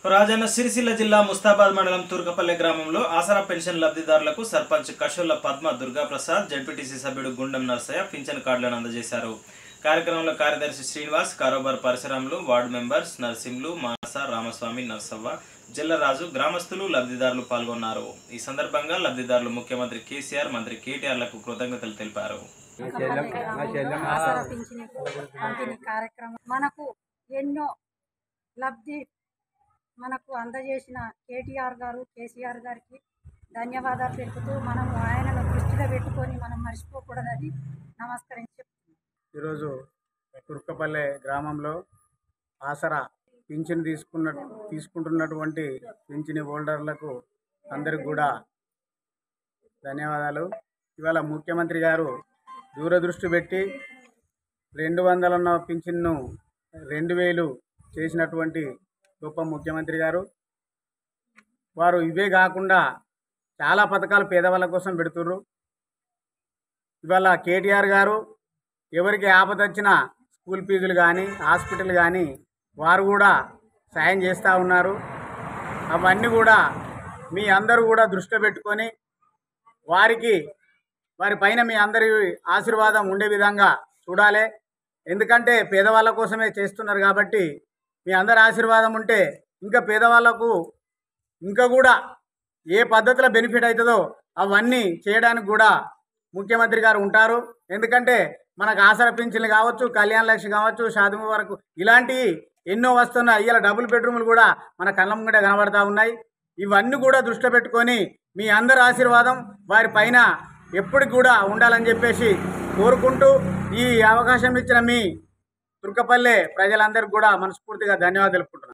రాజన్న సిరిసిల్ల జిల్లా ముస్తాబాద్ మండలం తుర్కపల్లె గ్రామంలో ఆసరా పెన్షన్ లబ్ధిదారులకు సర్పంచ్ కషోల పద్మ దుర్గాప్రసాద్ జడ్పీటీసీ సభ్యుడు గుండం నర్సయ్య పింఛన్ కార్డులను అందజేశారు కార్యక్రమంలో కార్యదర్శి శ్రీనివాస్ కారోబార్ పరిసరంలో వార్డు మెంబర్స్ నర్సింహులు మానస రామస్వామి నర్సవ్వ జిల్లరాజు గ్రామస్తులు లబ్ధిదారులు పాల్గొన్నారు ఈ సందర్భంగా లబ్ధిదారులు ముఖ్యమంత్రి కేసీఆర్ మంత్రి కేటీఆర్లకు కృతజ్ఞతలు తెలిపారు ఆసరా పింఛను పంపిణీ కార్యక్రమం మనకు ఎన్నో లబ్ధి మనకు అందజేసిన కేటీఆర్ గారు కేసీఆర్ గారికి ధన్యవాదాలు తెలుపుతూ మనం ఆయనను దృష్టిలో పెట్టుకొని మనం మర్చిపోకూడదని నమస్కరించి ఈరోజు తుర్కపల్లె గ్రామంలో ఆసరా పింఛన్ తీసుకున్న తీసుకుంటున్నటువంటి పింఛని హోల్డర్లకు అందరికి కూడా ధన్యవాదాలు ఇవాళ ముఖ్యమంత్రి గారు దూరదృష్టి పెట్టి రెండు వందలున్న పింఛన్ను రెండు వేలు చేసినటువంటి గొప్ప ముఖ్యమంత్రి గారు వారు ఇవే కాకుండా చాలా పథకాలు పేదవాళ్ళ కోసం పెడుతుర్రు ఇవాళ కేటీఆర్ గారు ఎవరికి ఆపద వచ్చినా స్కూల్ ఫీజులు కానీ హాస్పిటల్ కానీ వారు కూడా సాయం చేస్తూ ఉన్నారు అవన్నీ కూడా మీ అందరూ కూడా దృష్టిలో పెట్టుకొని వారికి వారి పైన మీ అందరి ఆశీర్వాదం ఉండే విధంగా చూడాలి ఎందుకంటే పేదవాళ్ళ కోసమే చేస్తున్నారు కాబట్టి మీ అందరి ఆశీర్వాదం ఉంటే ఇంకా పేదవాళ్ళకు ఇంకా కూడా ఏ పద్ధతిలో బెనిఫిట్ అవుతుందో అవన్నీ చేయడానికి కూడా ముఖ్యమంత్రి గారు ఉంటారు ఎందుకంటే మనకు ఆసరా పింఛన్లు కావచ్చు కళ్యాణ లక్ష్మి కావచ్చు షాది వరకు ఇలాంటివి ఎన్నో వస్తున్నాయి ఇవాళ డబుల్ బెడ్రూమ్లు కూడా మన కళ్ళ ముంగట కనబడతా ఉన్నాయి ఇవన్నీ కూడా దృష్టిలో పెట్టుకొని మీ అందరి ఆశీర్వాదం వారి పైన ఎప్పటికి కూడా ఉండాలని చెప్పేసి కోరుకుంటూ ఈ అవకాశం ఇచ్చిన మీ తుర్కపల్లె ప్రజలందరికీ కూడా మనస్ఫూర్తిగా ధన్యవాదాలు తెలుపుకుంటున్నాను